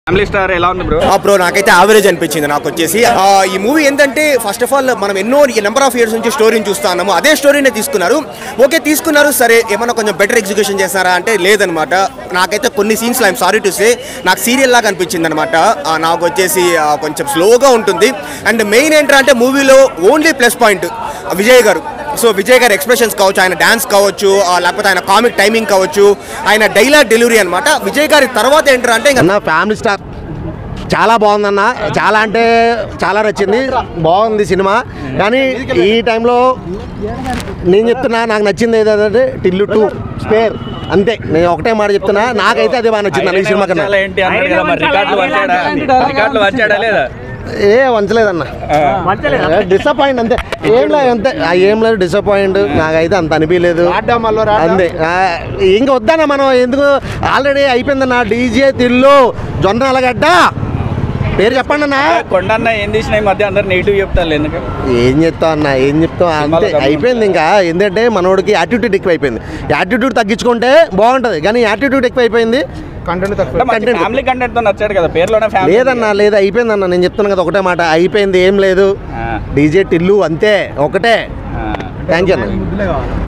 Family star ఎలా ఉంది bro ఆ బ్రో నాకైతే యావరేజ్ అనిపించింది నాకు వచ్చేసి ఆ, ఈ మూవీ ఏంటంటే ఫస్ట్ ఆఫ్ ఆల్ మనం ఎన్నో నెంబర్ ఆఫ్ ఇయర్స్ నుంచి స్టోరీని చూస్తా ఉన్నాము అదే స్టోరీనే తీసుకున్నారు ఓకే తీసుకున్నారు సరే ఏమన్నా కొంచెం బెటర్ ఎగ్జిక్యూషన్ చేస్తారా అంటే లేదనమాట నాకైతే కొన్ని scenes I'm sorry to say నాకు సీరియల్ లాగా అనిపించింది అనమాట నాకు వచ్చేసి ఆ, కొంచెం స్లోగా ఉంటుంది అండ్ మెయిన్ ఏంటంటే మూవీలో ఓన్లీ ప్లస్ పాయింట్ విజయ్ గారు సో విజయ్ గారి ఎక్స్ప్రెషన్స్ కావచ్చు ఆయన డ్యాన్స్ కావచ్చు ఆ, లేకపోతే ఆయన కామిక్ టైమింగ్ కావచ్చు ఆయన డైలాగ్ డెలివరీ అనమాట విజయ్ గారి తర్వాత ఏంటంటే ఇంకా అన్న ఫ్యామిలీ స్టార్ చాలా బాగుందన్న చాలా అంటే చాలా నచ్చింది బాగుంది సినిమా కానీ ఈ టైంలో నేను చెప్తున్నా నాకు నచ్చింది ఏదంటే టిల్లు టూ స్పేర్ అంతే నేను ఒకటే మాట చెప్తున్నా నాకైతే అదే బాగా నచ్చింది అన్న ఈ సినిమా కన్నా చాలా ఏంటి అన్నాడు కదా మరి రికార్డులు వచ్చాడా రికార్డులు వచ్చాడా లేదా ఏ వంచలేదన్న డిసప్పాయింట్ అంతే ఏం లేదు అంతే ఆ, ఏం లేదు డిసప్పాయింట్ నాకైతే అంత అనిపించలేదు అంతే ఆ, ఇంకా వద్దన్న మనం ఎందుకు ఆల్రెడీ అయిపోయిందన్న డీజే తిల్లు జొన్న అలగడ్డ పేరు చెప్పండి అన్న కొండన్న ఏం తీసిన ఈ మధ్య అందరు నెగిటివ్ చెప్తారు ఎందుకు ఏం చెప్తావు అన్న ఏం చెప్తావు అంతే సినిమాలో అయిపోయింది ఇంకా ఎందుకంటే మనోడికి యాటిట్యూడ్ ఎక్కువ అయిపోయింది యాటిట్యూడ్ తగ్గించుకుంటే బాగుంటుంది కానీ యాటిట్యూడ్ ఎక్కువ అయిపోయింది Content. ఫ్యామిలీ కంటెంట్ తో నచ్చాడు కదా పేరులోనే ఫ్యామిలీ లేదన్నా లేదు అయిపోయిందన్న నేను చెప్తున్నాను కదా ఒకటే మాట అయిపోయింది ఏం లేదు ఆ. డీజే టిల్లు అంతే ఒకటే ఆ. థ్యాంక్ యూ అన్న